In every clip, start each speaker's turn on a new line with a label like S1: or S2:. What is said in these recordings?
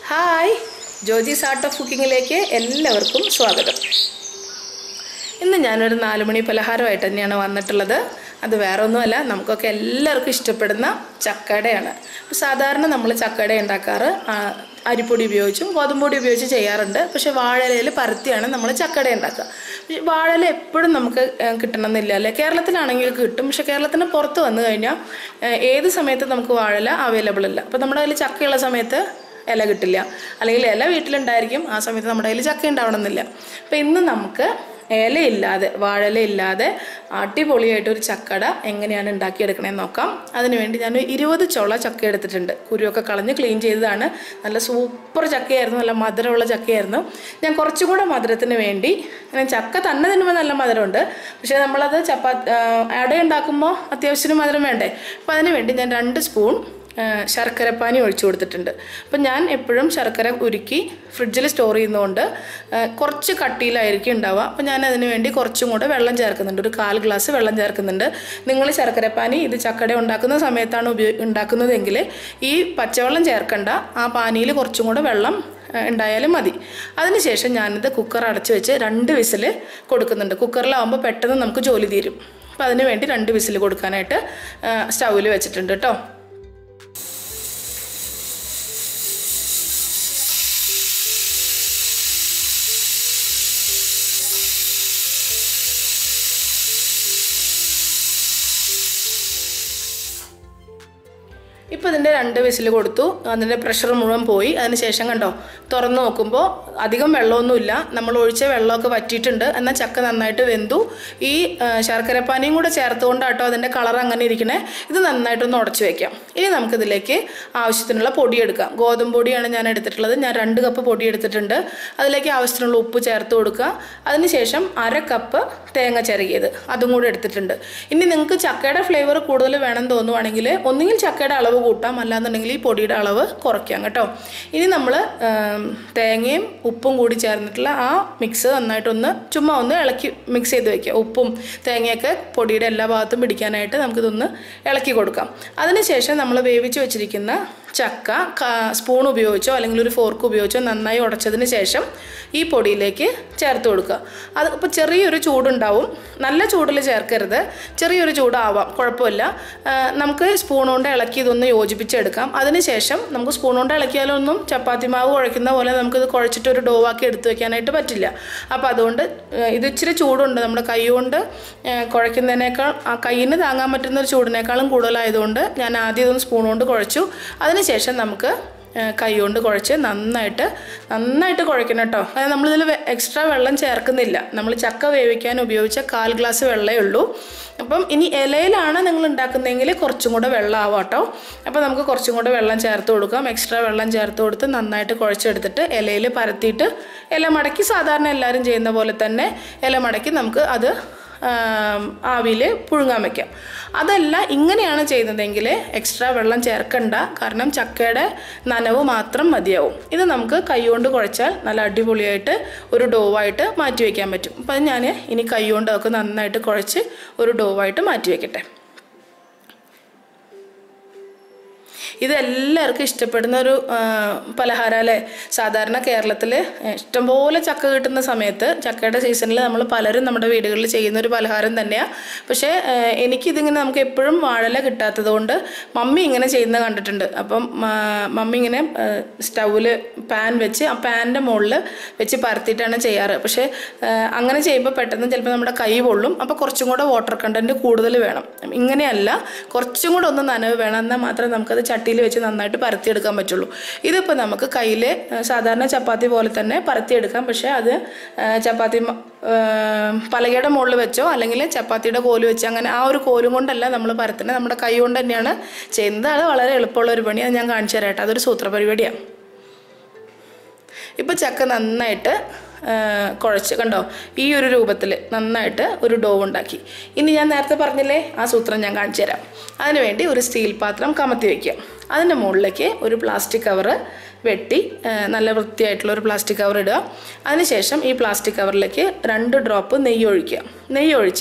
S1: hi Joji's art of കുക്കിങ്ങിലേക്ക് എല്ലാവർക്കും സ്വാഗതം ഇന്ന് ഞാനൊരു നാലുമണി പലഹാരമായിട്ട് തന്നെയാണ് വന്നിട്ടുള്ളത് അത് വേറെ ഒന്നുമല്ല നമുക്കൊക്കെ എല്ലാവർക്കും ഇഷ്ടപ്പെടുന്ന ചക്കടയാണ് അപ്പോൾ സാധാരണ നമ്മൾ ചക്കട ഉണ്ടാക്കാറ് ആ, അരിപ്പൊടി ഉപയോഗിച്ചും ഗോതമ്പൊടി ഉപയോഗിച്ച് ചെയ്യാറുണ്ട് പക്ഷേ വാഴയിലയിൽ പരത്തിയാണ് നമ്മൾ ചക്കട ഉണ്ടാക്കുക പക്ഷേ വാഴയില എപ്പോഴും നമുക്ക് ഏ, കിട്ടണമെന്നില്ല അല്ലേ കേരളത്തിലാണെങ്കിൽ കിട്ടും പക്ഷേ കേരളത്തിന് പുറത്ത് വന്നു കഴിഞ്ഞാൽ ഏ, ഏത് സമയത്ത് നമുക്ക് വാഴയില അവൈലബിൾ അല്ല അപ്പോൾ നമ്മുടെ കയ്യിൽ ചക്കയുള്ള സമയത്ത് ഇല കിട്ടില്ല അല്ലെങ്കിൽ ഇല വീട്ടിലുണ്ടായിരിക്കും ആ സമയത്ത് നമ്മുടെ കയ്യിൽ ചക്ക ഉണ്ടാവണമെന്നില്ല അപ്പം ഇന്ന് നമുക്ക് ഇലയില്ലാതെ വാഴയില ഇല്ലാതെ അടിപൊളിയായിട്ട് ഒരു ചക്കട എങ്ങനെയാണ് ഉണ്ടാക്കിയെടുക്കണേന്ന് നോക്കാം അതിനുവേണ്ടി ഞാൻ ഇരുപത് ചുള ചക്ക എടുത്തിട്ടുണ്ട് കുരുവൊക്കെ കളഞ്ഞ് ക്ലീൻ ചെയ്തതാണ് നല്ല സൂപ്പർ ചക്കയായിരുന്നു നല്ല മധുരമുള്ള ചക്കയായിരുന്നു ഞാൻ കുറച്ചും കൂടെ മധുരത്തിന് വേണ്ടി ഞാൻ ചക്ക തന്നെ തിന്നുമ്പോൾ നല്ല മധുരമുണ്ട് പക്ഷേ നമ്മളത് ചപ്പാത്തി അട ഉണ്ടാക്കുമ്പോൾ അത്യാവശ്യത്തിന് മധുരം വേണ്ടേ അപ്പം അതിന് വേണ്ടി ഞാൻ രണ്ട് സ്പൂൺ ശർക്കരപ്പാനി ഒഴിച്ചു കൊടുത്തിട്ടുണ്ട് അപ്പം ഞാൻ എപ്പോഴും ശർക്കര ഉരുക്കി ഫ്രിഡ്ജിൽ സ്റ്റോർ ചെയ്യുന്നതുകൊണ്ട് ആ, കുറച്ച് കട്ടിയിലായിരിക്കും ഉണ്ടാവുക അപ്പം ഞാൻ അതിന് വേണ്ടി കുറച്ചും കൂടെ വെള്ളം ചേർക്കുന്നുണ്ട് ഒരു കാൽ ഗ്ലാസ് വെള്ളം ചേർക്കുന്നുണ്ട് നിങ്ങൾ ശർക്കരപ്പാനി ഇത് ചക്കട ഉണ്ടാക്കുന്ന സമയത്താണ് ഉപയോഗ ഉണ്ടാക്കുന്നതെങ്കിൽ ഈ പച്ചവെള്ളം ചേർക്കണ്ട ആ പാനിയിൽ കുറച്ചും കൂടെ വെള്ളം ആ, ഉണ്ടായാലും മതി അതിനുശേഷം ഞാനിത് കുക്കർ അടച്ചു വെച്ച് രണ്ട് വിസിൽ കൊടുക്കുന്നുണ്ട് കുക്കറിലാവുമ്പോൾ പെട്ടെന്ന് നമുക്ക് ജോലി തീരും അപ്പോൾ അതിന് വേണ്ടി രണ്ട് വിസിൽ കൊടുക്കാനായിട്ട് സ്റ്റൗവിൽ വെച്ചിട്ടുണ്ട് കേട്ടോ ഇപ്പോൾ ഇതിൻ്റെ രണ്ട് വിസിൽ കൊടുത്തു അതിൻ്റെ പ്രഷർ മുഴുവൻ പോയി അതിനുശേഷം കണ്ടോ തുറന്ന് നോക്കുമ്പോൾ അധികം വെള്ളമൊന്നുമില്ല നമ്മൾ ഒഴിച്ച വെള്ളമൊക്കെ വറ്റിയിട്ടുണ്ട് എന്നാൽ ചക്ക നന്നായിട്ട് വെന്തു ഈ ആ, ശർക്കരപ്പാനിയും കൂടെ ചേർത്തുകൊണ്ടാട്ടോ അതിൻ്റെ കളർ അങ്ങനെ ഇരിക്കണേ ഇത് നന്നായിട്ടൊന്ന് ഉടച്ചു വയ്ക്കാം ഇനി നമുക്കിതിലേക്ക് ആവശ്യത്തിനുള്ള പൊടി എടുക്കാം ഗോതമ്പ് പൊടിയാണ് ഞാൻ എടുത്തിട്ടുള്ളത് ഞാൻ രണ്ട് കപ്പ് പൊടി എടുത്തിട്ടുണ്ട് അതിലേക്ക് ആവശ്യത്തിനുള്ള ഉപ്പ് ചേർത്ത് കൊടുക്കുക അതിനുശേഷം അര കപ്പ് തേങ്ങ ചിരകിയത് അതും കൂടെ എടുത്തിട്ടുണ്ട് ഇനി നിങ്ങൾക്ക് ചക്കയുടെ ഫ്ലേവർ കൂടുതൽ വേണം തോന്നുവാണെങ്കിൽ ഒന്നുകിൽ ചക്കയുടെ അളവ് കൂട്ടാം അല്ലാന്നുണ്ടെങ്കിൽ ഈ പൊടിയുടെ അളവ് കുറയ്ക്കാം കേട്ടോ ഇനി നമ്മൾ തേങ്ങയും ഉപ്പും കൂടി ചേർന്നിട്ടുള്ള ആ മിക്സ് നന്നായിട്ടൊന്ന് ചുമ്മാ ഒന്ന് ഇളക്കി മിക്സ് ചെയ്ത് വെക്കുക ഉപ്പും തേങ്ങയൊക്കെ പൊടിയുടെ എല്ലാ ഭാഗത്തും പിടിക്കാനായിട്ട് നമുക്കിതൊന്ന് ഇളക്കി കൊടുക്കാം അതിനുശേഷം നമ്മൾ വേവിച്ച് വെച്ചിരിക്കുന്ന ചക്ക ക- സ്പൂൺ ഉപയോഗിച്ചോ അല്ലെങ്കിൽ ഒരു ഫോർക്ക് ഉപയോഗിച്ചോ നന്നായി ഉടച്ചതിന് ശേഷം ഈ പൊടിയിലേക്ക് ചേർത്ത് കൊടുക്കുക അത് ഇപ്പോൾ ചെറിയൊരു ചൂടുണ്ടാവും നല്ല ചൂടിൽ ചേർക്കരുത് ചെറിയൊരു ചൂടാവാം കുഴപ്പമില്ല ആ, നമുക്ക് സ്പൂൺ കൊണ്ട് ഇളക്കി ഇതൊന്ന് യോജിപ്പിച്ചെടുക്കാം അതിനുശേഷം നമുക്ക് സ്പൂൺ കൊണ്ട് ഇളക്കിയാലൊന്നും ചപ്പാത്തി മാവ് കുഴക്കുന്ന പോലെ നമുക്കിത് കുഴച്ചിട്ട് ഒരു ഡോ ആക്കി എടുത്തു വെക്കാനായിട്ട് പറ്റില്ല അപ്പോൾ അതുകൊണ്ട് ആ, ഇത് ഇച്ചിരി ചൂടുണ്ട് നമ്മുടെ കൈ കൊണ്ട് ആ, കുഴയ്ക്കുന്നതിനേക്കാൾ ആ കയ്യിന് താങ്ങാൻ പറ്റുന്ന ഒരു ചൂടിനേക്കാളും കൂടുതലായതുകൊണ്ട് ഞാൻ ആദ്യം ഇതൊന്ന് സ്പൂൺ കൊണ്ട് കുഴച്ചു അതിനുശേഷം നമുക്ക് ആ, കൈ കൊണ്ട് കുഴച്ച് നന്നായിട്ട് നന്നായിട്ട് കുഴക്കണം കേട്ടോ കാരണം നമ്മളിതിൽ എക്സ്ട്രാ വെള്ളം ചേർക്കുന്നില്ല നമ്മൾ ചക്ക വേവിക്കാൻ ഉപയോഗിച്ച കാൽ ഗ്ലാസ് വെള്ളമേ ഉള്ളൂ അപ്പം ഇനി ഇലയിലാണ് നിങ്ങൾ ഉണ്ടാക്കുന്നതെങ്കിൽ കുറച്ചും കൂടെ വെള്ളം ആവാം കേട്ടോ അപ്പോൾ നമുക്ക് കുറച്ചും കൂടെ വെള്ളം ചേർത്ത് കൊടുക്കാം എക്സ്ട്രാ വെള്ളം ചേർത്ത് കൊടുത്ത് നന്നായിട്ട് കുഴച്ചെടുത്തിട്ട് ഇലയിൽ പരത്തിയിട്ട് ഇല മടക്കി സാധാരണ എല്ലാവരും ചെയ്യുന്ന പോലെ തന്നെ ഇല മടക്കി നമുക്ക് അത് ആവിയിൽ പുഴുങ്ങാൻ വെക്കാം അതല്ല ഇങ്ങനെയാണ് ചെയ്യുന്നതെങ്കിൽ എക്സ്ട്രാ വെള്ളം ചേർക്കണ്ട കാരണം ചക്കയുടെ നനവ് മാത്രം മതിയാവും ഇത് നമുക്ക് കൈകൊണ്ട് കുഴച്ചാൽ നല്ല അടിപൊളിയായിട്ട് ഒരു ഡോവായിട്ട് മാറ്റി വയ്ക്കാൻ പറ്റും അപ്പം അത് ഞാൻ ഇനി കൈകൊണ്ട് ഒക്കെ നന്നായിട്ട് കുഴച്ച് ഒരു ഡോവായിട്ട് മാറ്റി വയ്ക്കട്ടെ ഇത് എല്ലാവർക്കും ഇഷ്ടപ്പെടുന്ന ഒരു പലഹാരം അല്ലേ സാധാരണ കേരളത്തിൽ ഇഷ്ടംപോലെ ചക്ക കിട്ടുന്ന സമയത്ത് ചക്കയുടെ സീസണിൽ നമ്മൾ പലരും നമ്മുടെ വീടുകളിൽ ചെയ്യുന്ന ഒരു പലഹാരം തന്നെയാണ് പക്ഷേ ആ, എനിക്കിതിങ്ങനെ നമുക്ക് എപ്പോഴും വാഴല കിട്ടാത്തത് കൊണ്ട് മമ്മി ഇങ്ങനെ ചെയ്യുന്നത് കണ്ടിട്ടുണ്ട് അപ്പം ആ, മമ്മി ഇങ്ങനെ സ്റ്റൗവിൽ പാൻ വെച്ച് ആ പാനിൻ്റെ മുകളിൽ വെച്ച് പരത്തിയിട്ടാണ് ചെയ്യാറ് പക്ഷേ ആ, അങ്ങനെ ചെയ്യുമ്പോൾ പെട്ടെന്ന് ചിലപ്പോൾ നമ്മുടെ കൈ പൊള്ളും അപ്പോൾ കുറച്ചും കൂടെ വാട്ടർ കണ്ടൻറ്റ് കൂടുതൽ വേണം ഇങ്ങനെയല്ല കുറച്ചും കൂടെ ഒന്ന് നനവ് വേണം എന്നാൽ മാത്രമേ നമുക്കത് ചട്ടിയിൽ വെച്ച് നന്നായിട്ട് പരത്തിയെടുക്കാൻ പറ്റുള്ളൂ ഇതിപ്പോൾ നമുക്ക് കയ്യിൽ സാധാരണ ചപ്പാത്തി പോലെ തന്നെ പരത്തിയെടുക്കാം പക്ഷേ അത് ആ, ചപ്പാത്തി മ- ആ, പലകയുടെ മുകളിൽ വെച്ചോ അല്ലെങ്കിൽ ചപ്പാത്തിയുടെ കോല് വെച്ച് അങ്ങനെ ആ ഒരു കോലും കൊണ്ടല്ല നമ്മൾ പരത്തുന്നത് നമ്മുടെ കൈ കൊണ്ട് തന്നെയാണ് ചെയ്യുന്നത് അത് വളരെ എളുപ്പമുള്ള ഒരു പണി അത് ഞാൻ കാണിച്ചു തരാം കേട്ടോ അതൊരു സൂത്ര പരിപാടിയാണ് ഇപ്പോൾ ചക്ക നന്നായിട്ട് ആ, കുഴച്ച് കണ്ടോ ഈ ഒരു രൂപത്തിൽ നന്നായിട്ട് ഒരു ഡോ ഉണ്ടാക്കി ഇനി ഞാൻ നേരത്തെ പറഞ്ഞില്ലേ ആ സൂത്രം ഞാൻ കാണിച്ചു തരാം അതിനുവേണ്ടി ഒരു സ്റ്റീൽ പാത്രം കമത്തി വയ്ക്കുക അതിൻ്റെ മുകളിലേക്ക് ഒരു പ്ലാസ്റ്റിക് കവറ് വെട്ടി ആ, നല്ല വൃത്തിയായിട്ടുള്ള ഒരു പ്ലാസ്റ്റിക് കവർ ഇടുക അതിനുശേഷം ഈ പ്ലാസ്റ്റിക് കവറിലേക്ക് രണ്ട് ഡ്രോപ്പ് നെയ്യ് ഒഴിക്കുക നെയ്യ് ഒഴിച്ച്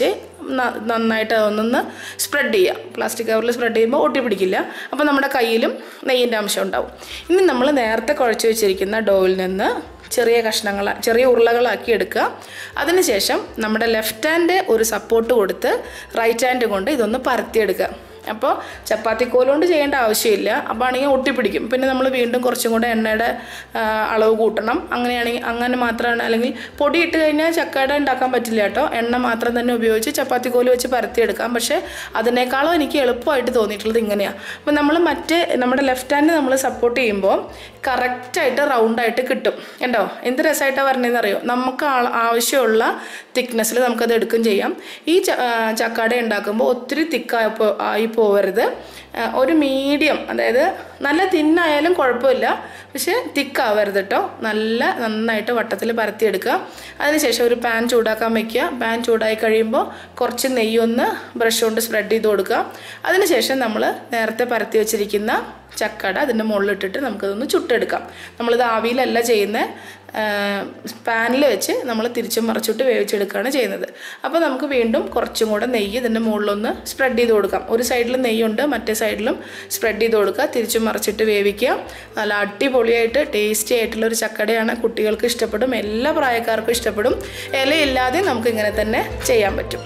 S1: ന- നന്നായിട്ട് അതൊന്നൊന്ന് സ്പ്രെഡ് ചെയ്യുക പ്ലാസ്റ്റിക് കവറിൽ സ്പ്രെഡ് ചെയ്യുമ്പോൾ ഒട്ടി പിടിക്കില്ല അപ്പോൾ നമ്മുടെ കയ്യിലും നെയ്യിൻ്റെ അംശം ഉണ്ടാവും ഇനി നമ്മൾ നേരത്തെ കുഴച്ച് വെച്ചിരിക്കുന്ന ഡോയിൽ നിന്ന് ചെറിയ കഷ്ണങ്ങൾ ചെറിയ ഉരുളകളാക്കി എടുക്കുക അതിനുശേഷം നമ്മുടെ ലെഫ്റ്റ് ഹാൻഡ് ഒരു സപ്പോർട്ട് കൊടുത്ത് റൈറ്റ് ഹാൻഡ് കൊണ്ട് ഇതൊന്ന് പരത്തിയെടുക്കുക അപ്പോൾ ചപ്പാത്തി കോലുകൊണ്ട് ചെയ്യേണ്ട ആവശ്യമില്ല അപ്പോൾ ആണെങ്കിൽ ഒട്ടിപ്പിടിക്കും പിന്നെ നമ്മൾ വീണ്ടും കുറച്ചും കൂടെ എണ്ണയുടെ ആ, അളവ് കൂട്ടണം അങ്ങനെയാണെങ്കിൽ അങ്ങനെ മാത്രമാണ് അല്ലെങ്കിൽ പൊടി ഇട്ട് കഴിഞ്ഞാൽ ചക്കട ഉണ്ടാക്കാൻ പറ്റില്ല കേട്ടോ എണ്ണ മാത്രം തന്നെ ഉപയോഗിച്ച് ചപ്പാത്തി കോല് വെച്ച് പരത്തിയെടുക്കാം പക്ഷേ അതിനേക്കാളും എനിക്ക് എളുപ്പമായിട്ട് തോന്നിയിട്ടുള്ളത് ഇങ്ങനെയാണ് അപ്പോൾ നമ്മൾ മറ്റേ നമ്മുടെ ലെഫ്റ്റ് ഹാൻഡ് നമ്മൾ സപ്പോർട്ട് ചെയ്യുമ്പോൾ കറക്റ്റായിട്ട് റൗണ്ടായിട്ട് കിട്ടും കണ്ടോ എന്ത് രസമായിട്ടാണ് പറഞ്ഞതെന്ന് അറിയോ നമുക്ക് ആ- ആവശ്യമുള്ള തിക്നെസ്സിൽ നമുക്കത് എടുക്കും ചെയ്യാം ഈ ച- ആ, ചക്കാട ഉണ്ടാക്കുമ്പോൾ ഒത്തിരി തിക്കായി പോ- ആയി പോവരുത് ആ, ഒരു മീഡിയം അതായത് നല്ല തിന്നായാലും കുഴപ്പമില്ല പക്ഷേ തിക്കാവരുത് കേട്ടോ നല്ല നന്നായിട്ട് വട്ടത്തിൽ പരത്തിയെടുക്കുക അതിനുശേഷം ഒരു പാൻ ചൂടാക്കാൻ വെക്കുക പാൻ ചൂടായി കഴിയുമ്പോൾ കുറച്ച് നെയ്യൊന്ന് ബ്രഷ് കൊണ്ട് സ്പ്രെഡ് ചെയ്ത് കൊടുക്കുക അതിനുശേഷം നമ്മൾ നേരത്തെ പരത്തി വെച്ചിരിക്കുന്ന ചക്കട അതിൻ്റെ മുകളിലിട്ടിട്ട് നമുക്കതൊന്ന് ചുട്ടെടുക്കാം നമ്മളിത് ആവിയിലല്ല ചെയ്യുന്നത് പാനിൽ വെച്ച് നമ്മൾ തിരിച്ചും മറിച്ചിട്ട് വേവിച്ചെടുക്കുകയാണ് ചെയ്യുന്നത് അപ്പോൾ നമുക്ക് വീണ്ടും കുറച്ചും കൂടെ നെയ്യ് ഇതിൻ്റെ മുകളിലൊന്ന് സ്പ്രെഡ് ചെയ്ത് കൊടുക്കാം ഒരു സൈഡിൽ നെയ്യുണ്ട് മറ്റേ സൈഡിലും സ്പ്രെഡ് ചെയ്ത് കൊടുക്കുക തിരിച്ചും മറിച്ചിട്ട് വേവിക്കുക നല്ല അടിപൊളിയായിട്ട് ടേസ്റ്റി ആയിട്ടുള്ള ഒരു ചക്കടയാണ് കുട്ടികൾക്ക് ഇഷ്ടപ്പെടും എല്ലാ പ്രായക്കാർക്കും ഇഷ്ടപ്പെടും ഇലയില്ലാതെ നമുക്ക് ഇങ്ങനെ തന്നെ ചെയ്യാൻ പറ്റും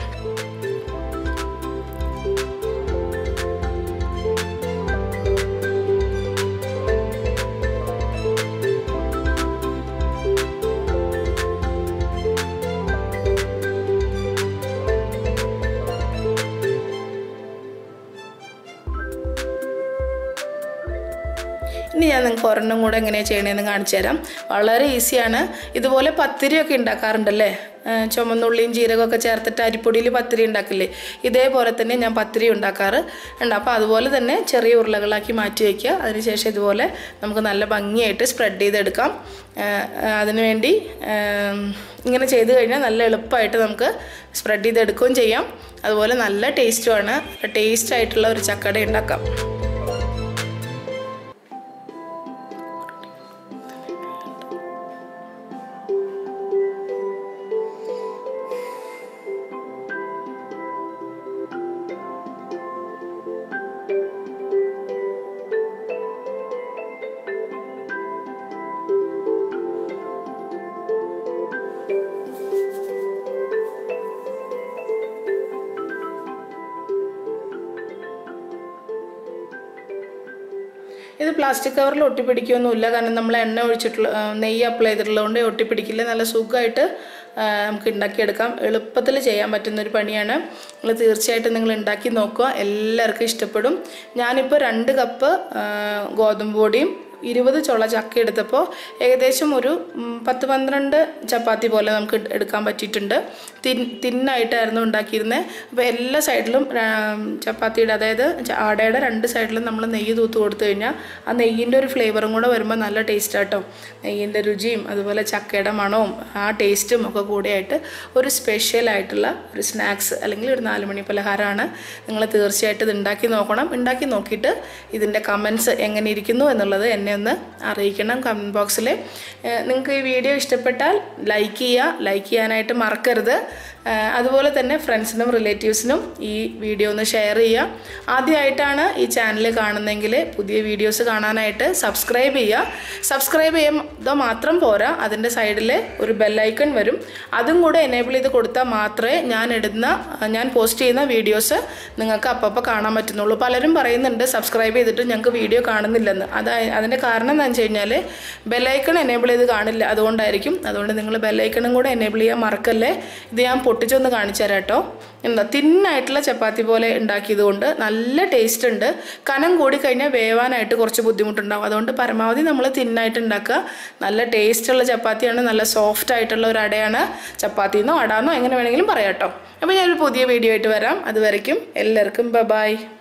S1: ഇനി ഞാൻ നിങ്ങൾക്ക് ഒരെണ്ണം കൂടെ എങ്ങനെയാണ് ചെയ്യണതെന്ന് കാണിച്ചു തരാം വളരെ ഈസിയാണ് ഇതുപോലെ പത്തിരിയൊക്കെ ഉണ്ടാക്കാറുണ്ടല്ലേ ആ, ചുമന്നുള്ളിയും ജീരകമൊക്കെ ചേർത്തിട്ട് അരിപ്പൊടിയിൽ പത്തിരി ഉണ്ടാക്കില്ലേ ഇതേപോലെ തന്നെ ഞാൻ പത്തിരി ഉണ്ടാക്കാറ് ഉണ്ട് അപ്പോൾ അതുപോലെ തന്നെ ചെറിയ ഉരുളകളാക്കി മാറ്റി വയ്ക്കുക അതിനുശേഷം ഇതുപോലെ നമുക്ക് നല്ല ഭംഗിയായിട്ട് സ്പ്രെഡ് ചെയ്തെടുക്കാം ആ, ആ, അതിനുവേണ്ടി ആ, ഇങ്ങനെ ചെയ്ത് കഴിഞ്ഞാൽ നല്ല എളുപ്പമായിട്ട് നമുക്ക് സ്പ്രെഡ് ചെയ്തെടുക്കുകയും ചെയ്യാം അതുപോലെ നല്ല ടേസ്റ്റുമാണ് ടേസ്റ്റ് ആയിട്ടുള്ള ഒരു ചക്കട ഉണ്ടാക്കാം ഇത് പ്ലാസ്റ്റിക് കവറിൽ ഒട്ടിപ്പിടിക്കുകയൊന്നുമില്ല കാരണം നമ്മൾ എണ്ണ ഒഴിച്ചിട്ടുള്ള ആ, നെയ്യ് അപ്ലൈ ചെയ്തിട്ടുള്ളതുകൊണ്ട് ഒട്ടിപ്പിടിക്കില്ല നല്ല സുഖമായിട്ട് ആ, നമുക്ക് ഉണ്ടാക്കിയെടുക്കാം എളുപ്പത്തിൽ ചെയ്യാൻ പറ്റുന്ന ഒരു പണിയാണ് നിങ്ങൾ തീർച്ചയായിട്ടും നിങ്ങൾ ഉണ്ടാക്കി നോക്കുക എല്ലാവർക്കും ഇഷ്ടപ്പെടും ഞാനിപ്പോൾ രണ്ട് കപ്പ് ആ, ഗോതമ്പ് പൊടിയും ഇരുപത് ചുള ചക്ക എടുത്തപ്പോൾ ഏകദേശം ഒരു ഉം, പത്ത് പന്ത്രണ്ട് ചപ്പാത്തി പോലെ നമുക്ക് എടു- എടുക്കാൻ പറ്റിയിട്ടുണ്ട് തിൻ തിന്നായിട്ടായിരുന്നു ഉണ്ടാക്കിയിരുന്നത് അപ്പോൾ എല്ലാ സൈഡിലും ആ, ചപ്പാത്തിയുടെ അതായത് ച- ആടയുടെ രണ്ട് സൈഡിലും നമ്മൾ നെയ്യ് തൂത്ത് കൊടുത്തു കഴിഞ്ഞാൽ ആ നെയ്യിൻ്റെ ഒരു ഫ്ലേവറും കൂടെ വരുമ്പോൾ നല്ല ടേസ്റ്റ് ആട്ടോ നെയ്യിൻ്റെ രുചിയും അതുപോലെ ചക്കയുടെ മണവും ആ ടേസ്റ്റും ഒക്കെ കൂടെയായിട്ട് ഒരു സ്പെഷ്യൽ ആയിട്ടുള്ള ഒരു സ്നാക്സ് അല്ലെങ്കിൽ ഒരു നാല് മണി പലഹാരമാണ് നിങ്ങൾ തീർച്ചയായിട്ടും ഇത് ഉണ്ടാക്കി നോക്കണം ഉണ്ടാക്കി നോക്കിയിട്ട് ഇതിൻ്റെ കമൻസ് എങ്ങനെ ഇരിക്കുന്നു എന്നുള്ളത് എന്നെ ഒന്ന് അറിയിക്കണം കമൻറ്റ് ബോക്സിൽ നിങ്ങൾക്ക് ഈ വീഡിയോ ഇഷ്ടപ്പെട്ടാൽ ലൈക്ക് ചെയ്യുക ലൈക്ക് ചെയ്യാനായിട്ട് മറക്കരുത് ഏഹ് അതുപോലെ തന്നെ ഫ്രണ്ട്സിനും റിലേറ്റീവ്സിനും ഈ വീഡിയോ ഒന്ന് ഷെയർ ചെയ്യുക ആദ്യമായിട്ടാണ് ഈ ചാനൽ കാണുന്നതെങ്കിൽ പുതിയ വീഡിയോസ് കാണാനായിട്ട് സബ്സ്ക്രൈബ് ചെയ്യുക സബ്സ്ക്രൈബ് ചെയ്യുക മാത്രം പോരാ അതിൻ്റെ സൈഡിൽ ഒരു ബെല്ലൈക്കൺ വരും അതും കൂടെ എനേബിൾ ചെയ്ത് കൊടുത്താൽ മാത്രമേ ഞാൻ ഇടുന്ന ഞാൻ പോസ്റ്റ് ചെയ്യുന്ന വീഡിയോസ് നിങ്ങൾക്ക് അപ്പപ്പോൾ കാണാൻ പറ്റുന്നുള്ളൂ പലരും പറയുന്നുണ്ട് സബ്സ്ക്രൈബ് ചെയ്തിട്ട് ഞങ്ങൾക്ക് വീഡിയോ കാണുന്നില്ലെന്ന് അത് അതിൻ്റെ കാരണം എന്താണെന്ന് വെച്ച് കഴിഞ്ഞാൽ ബെല്ലൈക്കൺ എനേബിൾ ചെയ്ത് കാണില്ല അതുകൊണ്ടായിരിക്കും അതുകൊണ്ട് നിങ്ങൾ ബെല്ലൈക്കണും കൂടെ എനേബിൾ ചെയ്യാൻ മറക്കല്ലേ ഇത് ഞാൻ പൊട്ടിച്ചൊന്ന് കാണിച്ചു തരാം കേട്ടോ എന്താ തിന്നായിട്ടുള്ള ചപ്പാത്തി പോലെ ഉണ്ടാക്കിയത് കൊണ്ട് നല്ല ടേസ്റ്റ് ഉണ്ട് കനം കൂടി കഴിഞ്ഞാൽ വേവാനായിട്ട് കുറച്ച് ബുദ്ധിമുട്ടുണ്ടാവും അതുകൊണ്ട് പരമാവധി നമ്മൾ തിന്നായിട്ട് ഉണ്ടാക്കുക നല്ല ടേസ്റ്റുള്ള ചപ്പാത്തിയാണ് നല്ല സോഫ്റ്റ് ആയിട്ടുള്ള ഒരു അടയാണ് ചപ്പാത്തിന്നോ അടാന്നോ എങ്ങനെ വേണമെങ്കിലും പറയാം കേട്ടോ അപ്പോൾ ഞാനൊരു പുതിയ വീഡിയോ ആയിട്ട് വരാം അതുവരയ്ക്കും എല്ലാവർക്കും ബ ബായ്